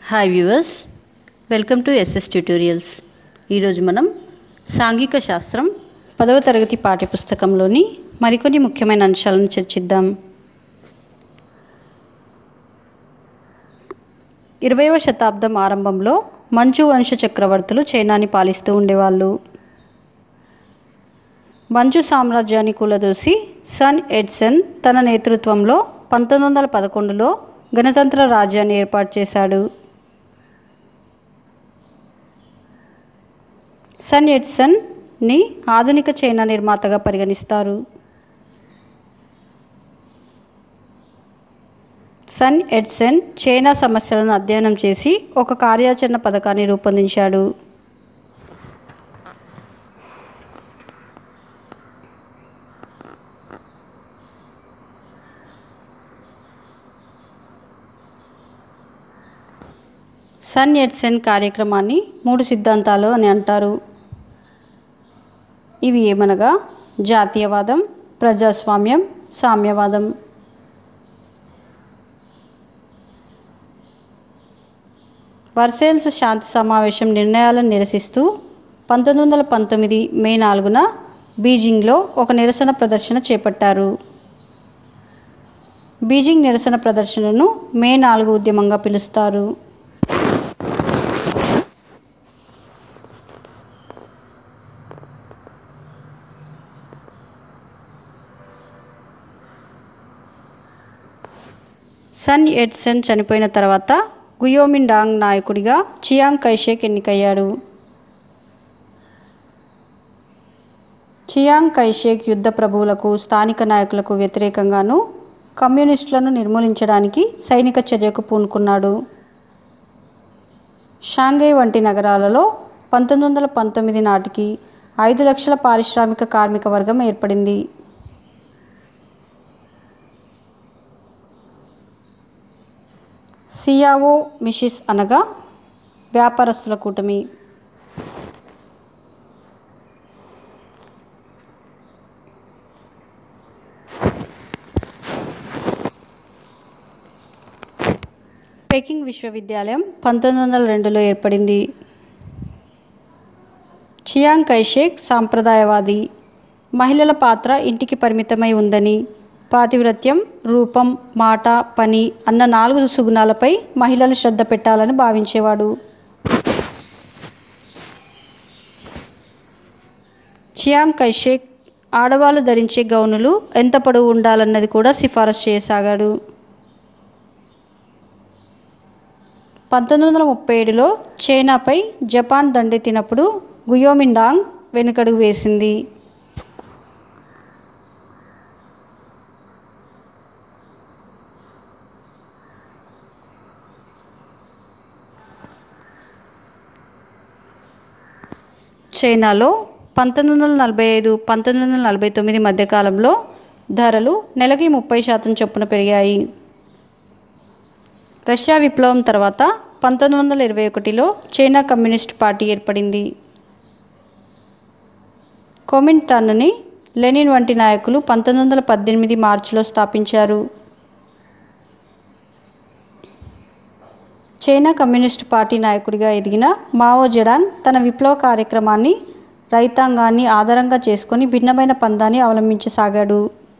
hi viewers welcome to SS tutorials ఈరోజు మనం సాంఘిక శాస్త్రం పదవ తరగతి పాఠ్యపుస్తకంలోని మరికొన్ని ముఖ్యమైన అంశాలను చర్చిద్దాం ఇరవైవ శతాబ్దం ఆరంభంలో మంచు వంశ చక్రవర్తులు చైనాని పాలిస్తూ ఉండేవాళ్ళు మంచు సామ్రాజ్యాన్ని కూలదోసి సన్ ఎడ్సన్ తన నేతృత్వంలో పంతొమ్మిది వందల పదకొండులో గణతంత్ర రాజ్యాన్ని ఏర్పాటు చేశాడు సన్ ఎడ్సన్ని ఆధునిక చైనా నిర్మాతగా పరిగణిస్తారు సన్ ఎడ్సన్ చైనా సమస్యలను అధ్యయనం చేసి ఒక కార్యాచరణ పథకాన్ని రూపొందించాడు సన్ ఎడ్సెన్ కార్యక్రమాన్ని మూడు సిద్ధాంతాలు అని అంటారు ఇవి ఏమనగా జాతీయవాదం ప్రజాస్వామ్యం సామ్యవాదం వర్సేల్స్ శాంతి సమావేశం నిర్ణయాలను నిరసిస్తూ పంతొమ్మిది వందల పంతొమ్మిది మే నాలుగున బీజింగ్లో ఒక నిరసన ప్రదర్శన చేపట్టారు బీజింగ్ నిరసన ప్రదర్శనను మే నాలుగు ఉద్యమంగా పిలుస్తారు సన్ ఎడ్సన్ చనిపోయిన తర్వాత గుయోమిండాంగ్ నాయకుడిగా చియాంగ్ కైషేక్ ఎన్నికయ్యాడు చియాంగ్ కైషేక్ యుద్ధ ప్రభువులకు స్థానిక నాయకులకు వ్యతిరేకంగాను కమ్యూనిస్టులను నిర్మూలించడానికి సైనిక చర్యకు పూనుకున్నాడు షాంఘై వంటి నగరాలలో పంతొమ్మిది వందల పంతొమ్మిది నాటికి ఐదు లక్షల పారిశ్రామిక కార్మిక వర్గం ఏర్పడింది సియావో మిషిస్ అనగా వ్యాపారస్తుల కూటమి పెకింగ్ విశ్వవిద్యాలయం పంతొమ్మిది వందల రెండులో ఏర్పడింది చియాంగ్ కైషేక్ సాంప్రదాయవాది మహిళల పాత్ర ఇంటికి పరిమితమై ఉందని పాతివ్రత్యం రూపం మాట పని అన్న నాలుగు సుగుణాలపై మహిళలు శ్రద్ధ పెట్టాలని భావించేవాడు చియాంగ్ కైషేక్ ఆడవాళ్ళు ధరించే గౌనులు ఎంత పొడవు ఉండాలన్నది కూడా సిఫారసు చేయసాగాడు పంతొమ్మిది వందల ముప్పై ఏడులో చైనాపై జపాన్ దండెత్తినప్పుడు గుయోమిండాంగ్ వెనుకడుగు వేసింది చైనాలో పంతొమ్మిది వందల నలభై ఐదు పంతొమ్మిది వందల నలభై తొమ్మిది మధ్యకాలంలో ధరలు నెలకి ముప్పై శాతం చొప్పున పెరిగాయి రష్యా విప్లవం తర్వాత పంతొమ్మిది వందల ఇరవై ఒకటిలో చైనా కమ్యూనిస్ట్ పార్టీ ఏర్పడింది కొమింటాన్ని లెనిన్ వంటి నాయకులు పంతొమ్మిది వందల పద్దెనిమిది మార్చిలో స్థాపించారు చైనా కమ్యూనిస్ట్ పార్టీ నాయకుడిగా ఎదిగిన మావో జెడాంగ్ తన విప్లవ కార్యక్రమాన్ని రైతాంగాన్ని ఆధారంగా చేసుకొని భిన్నమైన పందాన్ని అవలంబించసాగాడు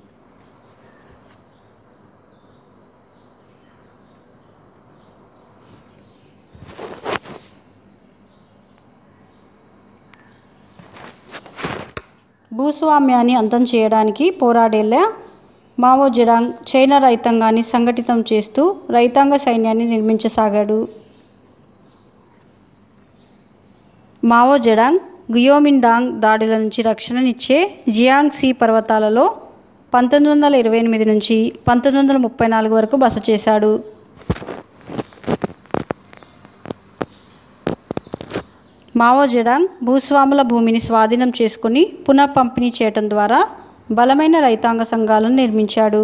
భూస్వామ్యాన్ని అంతం చేయడానికి పోరాడేలా మావో జెడాంగ్ చైనా రైతాంగాన్ని సంఘటితం చేస్తూ రైతాంగ సైన్యాన్ని నిర్మించసాగాడు మావో జెడాంగ్ గుయోమిండాంగ్ దాడుల నుంచి రక్షణనిచ్చే జియాంగ్ సీ పర్వతాలలో పంతొమ్మిది వందల ఇరవై ఎనిమిది నుంచి పంతొమ్మిది వందల ముప్పై నాలుగు వరకు బస చేశాడు మావో జెడాంగ్ భూస్వాముల భూమిని స్వాధీనం చేసుకుని పునః పంపిణీ చేయటం ద్వారా బలమైన రైతాంగ సంఘాలను నిర్మించాడు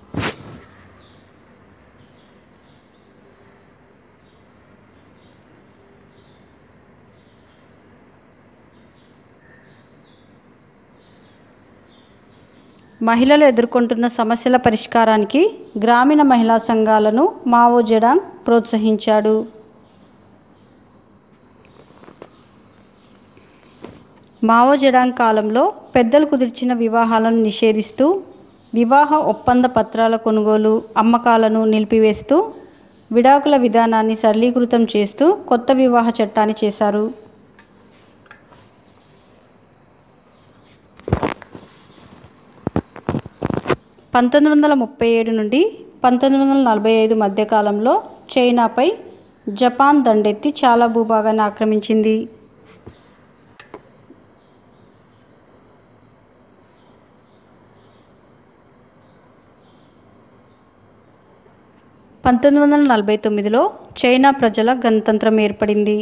మహిళలు ఎదుర్కొంటున్న సమస్యల పరిష్కారానికి గ్రామీణ మహిళా సంఘాలను మావో జెడాంగ్ ప్రోత్సహించాడు మావో జెడాంగ్ కాలంలో పెద్దలు కుదిర్చిన వివాహాలను నిషేధిస్తూ వివాహ ఒప్పంద పత్రాల కొనుగోలు అమ్మకాలను నిలిపివేస్తూ విడాకుల విధానాన్ని సరళీకృతం చేస్తూ కొత్త వివాహ చట్టాన్ని చేశారు పంతొమ్మిది వందల ముప్పై ఏడు నుండి పంతొమ్మిది వందల నలభై ఐదు మధ్యకాలంలో చైనాపై జపాన్ దండెత్తి చాలా భూభాగాన్ని ఆక్రమించింది పంతొమ్మిది వందల నలభై తొమ్మిదిలో చైనా ప్రజల గణతంత్రం ఏర్పడింది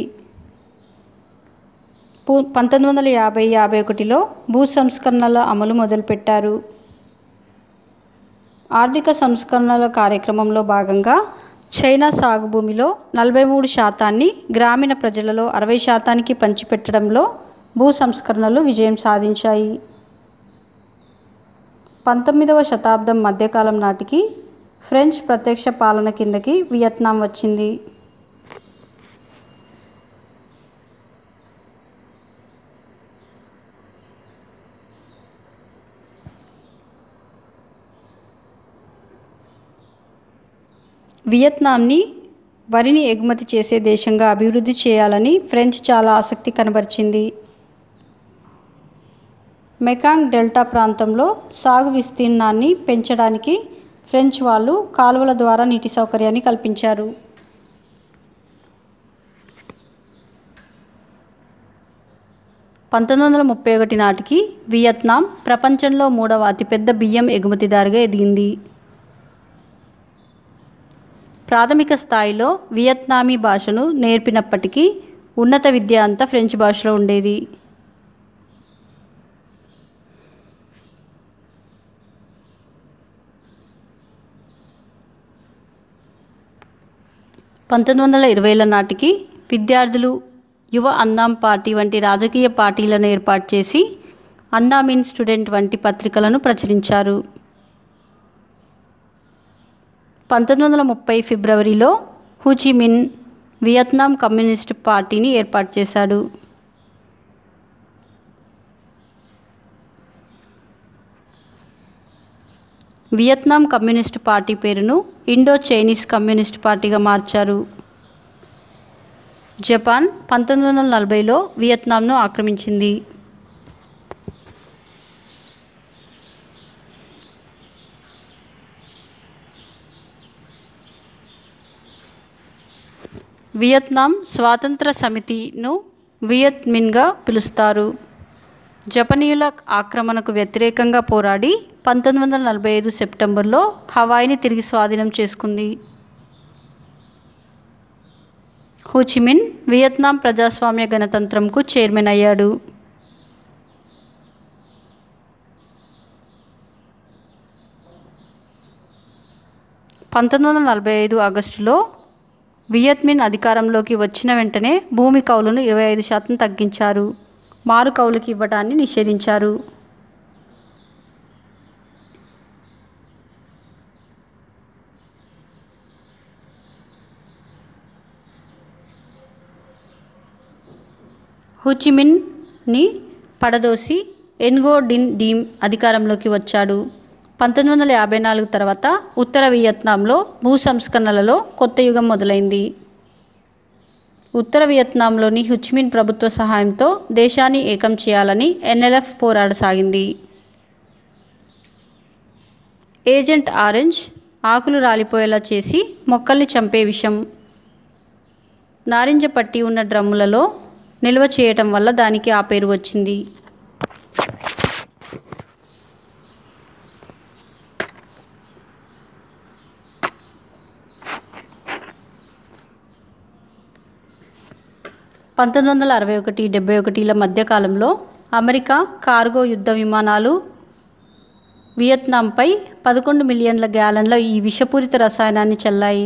పు- పంతొమ్మిది వందల యాభై యాభై ఒకటిలో భూ సంస్కరణల అమలు మొదలుపెట్టారు ఆర్థిక సంస్కరణల కార్యక్రమంలో భాగంగా చైనా సాగు భూమిలో నలభై మూడు శాతాన్ని గ్రామీణ ప్రజలలో అరవై శాతానికి పంచిపెట్టడంలో భూ సంస్కరణలు విజయం సాధించాయి పంతొమ్మిదవ శతాబ్దం మధ్యకాలం నాటికి ఫ్రెంచ్ ప్రత్యక్ష పాలన కిందకి వియత్నాం వచ్చింది వియత్నాంని వరిని ఎగుమతి చేసే దేశంగా అభివృద్ధి చేయాలని ఫ్రెంచ్ చాలా ఆసక్తి కనబరిచింది మెకాంగ్ డెల్టా ప్రాంతంలో సాగు విస్తీర్ణాన్ని పెంచడానికి ఫ్రెంచ్ వాళ్ళు కాలువల ద్వారా నీటి సౌకర్యాన్ని కల్పించారు పంతొమ్మిది వందల ముప్పై ఒకటి నాటికి వియత్నాం ప్రపంచంలో మూడవ అతిపెద్ద బియ్యం ఎగుమతిదారుగా ఎదిగింది ప్రాథమిక స్థాయిలో వియత్నామీ భాషను నేర్పినప్పటికీ ఉన్నత విద్య అంతా ఫ్రెంచ్ భాషలో ఉండేది పంతొమ్మిది వందల ఇరవైల నాటికి విద్యార్థులు యువ అన్నాం పార్టీ వంటి రాజకీయ పార్టీలను ఏర్పాటు చేసి అన్నామిన్ స్టూడెంట్ వంటి పత్రికలను ప్రచురించారు పంతొమ్మిది వందల ముప్పై ఫిబ్రవరిలో హూచిమిన్ వియత్నాం కమ్యూనిస్ట్ పార్టీని ఏర్పాటు చేశాడు వియత్నాం కమ్యూనిస్ట్ పార్టీ పేరును ఇండో చైనీస్ కమ్యూనిస్ట్ పార్టీగా మార్చారు జపాన్ పంతొమ్మిది వందల నలభైలో వియత్నాంను ఆక్రమించింది వియత్నాం స్వాతంత్ర సమితిను వియత్మిన్గా పిలుస్తారు జపనీయుల ఆక్రమణకు వ్యతిరేకంగా పోరాడి పంతొమ్మిది వందల నలభై ఐదు సెప్టెంబర్లో హవాయిని తిరిగి స్వాధీనం చేసుకుంది హూచిమిన్ వియత్నాం ప్రజాస్వామ్య గణతంత్రంకు చైర్మన్ అయ్యాడు పంతొమ్మిది వందల నలభై ఐదు ఆగస్టులో వియత్మిన్ అధికారంలోకి వచ్చిన వెంటనే భూమి కౌలును ఇరవై ఐదు శాతం తగ్గించారు మారు కౌలుకి ఇవ్వడాన్ని నిషేధించారు హుచిమిన్ని పడదోసి ఎన్గో డిన్ డీమ్ అధికారంలోకి వచ్చాడు పంతొమ్మిది వందల యాభై నాలుగు తర్వాత ఉత్తర వియత్నాంలో భూ సంస్కరణలలో కొత్త యుగం మొదలైంది ఉత్తర వియత్నాంలోని హుచిమిన్ ప్రభుత్వ సహాయంతో దేశాన్ని ఏకం చేయాలని ఎన్ఎల్ఎఫ్ పోరాడసాగింది ఏజెంట్ ఆరెంజ్ ఆకులు రాలిపోయేలా చేసి మొక్కల్ని చంపే విషం నారింజ పట్టి ఉన్న డ్రమ్ములలో నిల్వ చేయటం వల్ల దానికి ఆ పేరు వచ్చింది పంతొమ్మిది వందల అరవై ఒకటి డెబ్బై ఒకటిల మధ్యకాలంలో అమెరికా కార్గో యుద్ధ విమానాలు వియత్నాంపై పదకొండు మిలియన్ల గ్యాలన్ల ఈ విషపూరిత రసాయనాన్ని చల్లాయి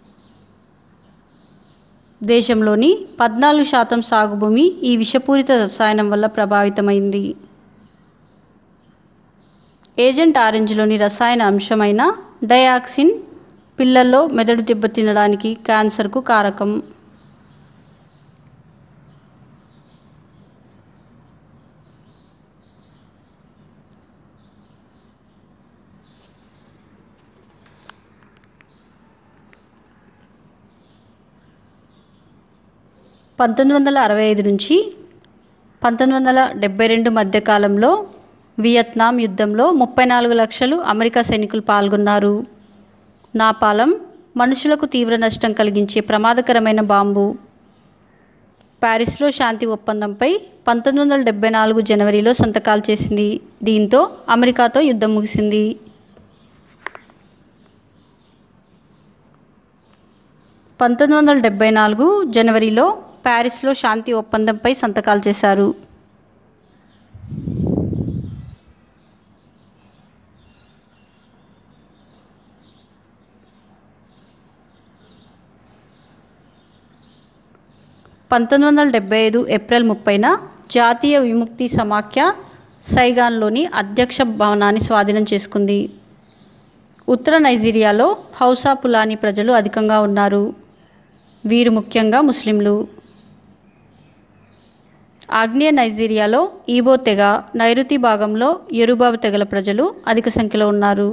దేశంలోని పద్నాలుగు శాతం సాగు భూమి ఈ విషపూరిత రసాయనం వల్ల ప్రభావితమైంది ఏజెంట్ ఆరెంజ్లోని రసాయన అంశమైన డయాక్సిన్ పిల్లల్లో మెదడు దెబ్బతినడానికి క్యాన్సర్కు కారకం పంతొమ్మిది వందల అరవై ఐదు నుంచి పంతొమ్మిది వందల డెబ్బై రెండు మధ్య కాలంలో వియత్నాం యుద్ధంలో ముప్పై నాలుగు లక్షలు అమెరికా సైనికులు పాల్గొన్నారు నాపాలం మనుషులకు తీవ్ర నష్టం కలిగించే ప్రమాదకరమైన బాంబు ప్యారిస్లో శాంతి ఒప్పందంపై పంతొమ్మిది వందల డెబ్బై నాలుగు జనవరిలో సంతకాలు చేసింది దీంతో అమెరికాతో యుద్ధం ముగిసింది పంతొమ్మిది వందల డెబ్బై నాలుగు జనవరిలో ప్యారిస్లో శాంతి ఒప్పందంపై సంతకాలు చేశారు పంతొమ్మిది వందల డెబ్బై ఐదు ఏప్రిల్ ముప్పైన జాతీయ విముక్తి సమాఖ్య సైగాన్లోని అధ్యక్ష భవనాన్ని స్వాధీనం చేసుకుంది ఉత్తర నైజీరియాలో హౌసా పులాని ప్రజలు అధికంగా ఉన్నారు వీరు ముఖ్యంగా ముస్లింలు ఆగ్నేయ నైజీరియాలో ఈబో తెగ నైరుతి భాగంలో ఎరుబాబు తెగల ప్రజలు అధిక సంఖ్యలో ఉన్నారు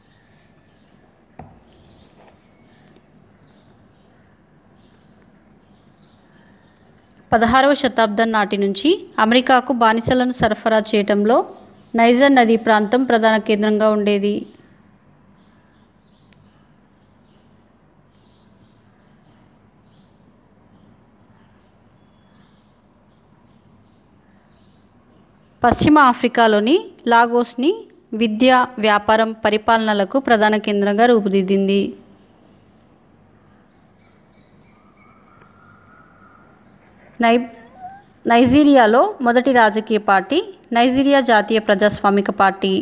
పదహారవ శతాబ్దం నాటి నుంచి అమెరికాకు బానిసలను సరఫరా చేయటంలో నైజర్ నదీ ప్రాంతం ప్రధాన కేంద్రంగా ఉండేది పశ్చిమ ఆఫ్రికాలోని లాగోస్ని విద్య వ్యాపారం పరిపాలనలకు ప్రధాన కేంద్రంగా రూపుదిద్దింది నై నైజీరియాలో మొదటి రాజకీయ పార్టీ నైజీరియా జాతీయ ప్రజాస్వామిక పార్టీ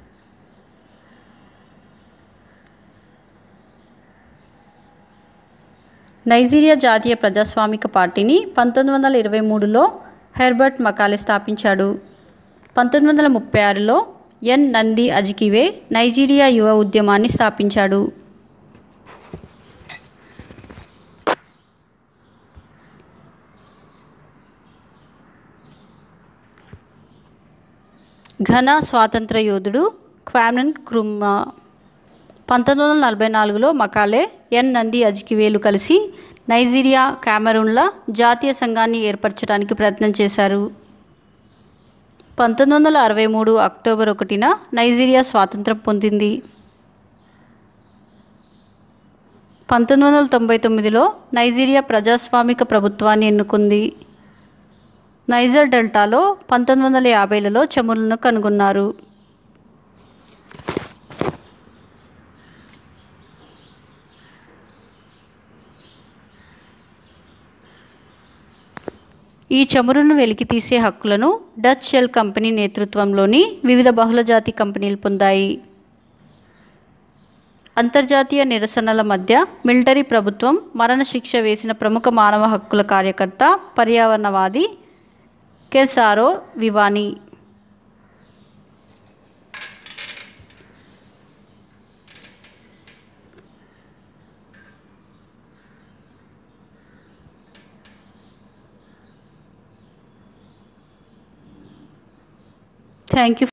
నైజీరియా జాతీయ ప్రజాస్వామిక పార్టీని పంతొమ్మిది వందల ఇరవై మూడులో హెర్బర్ట్ మకాలే స్థాపించాడు పంతొమ్మిది వందల ముప్పై ఆరులో ఎన్ నంది అజికివే నైజీరియా యువ ఉద్యమాన్ని స్థాపించాడు ఘన స్వాతంత్ర యోధుడు క్వామన్ క్రుమా పంతొమ్మిది వందల నలభై నాలుగులో మకాలే ఎన్ నంది అజికివేలు కలిసి నైజీరియా కామెరూన్ల జాతీయ సంఘాన్ని ఏర్పరచడానికి ప్రయత్నం చేశారు పంతొమ్మిది వందల అరవై మూడు అక్టోబర్ ఒకటిన నైజీరియా స్వాతంత్రం పొందింది పంతొమ్మిది వందల తొంభై తొమ్మిదిలో నైజీరియా ప్రజాస్వామిక ప్రభుత్వాన్ని ఎన్నుకుంది నైజర్ డెల్టాలో పంతొమ్మిది వందల యాభైలలో చమురులను కనుగొన్నారు ఈ చమురును వెలికితీసే హక్కులను డచ్ షెల్ కంపెనీ నేతృత్వంలోని వివిధ బహుళజాతి కంపెనీలు పొందాయి అంతర్జాతీయ నిరసనల మధ్య మిలిటరీ ప్రభుత్వం మరణశిక్ష వేసిన ప్రముఖ మానవ హక్కుల కార్యకర్త పర్యావరణవాది కెసారో వివాని థ్యాంక్ యూ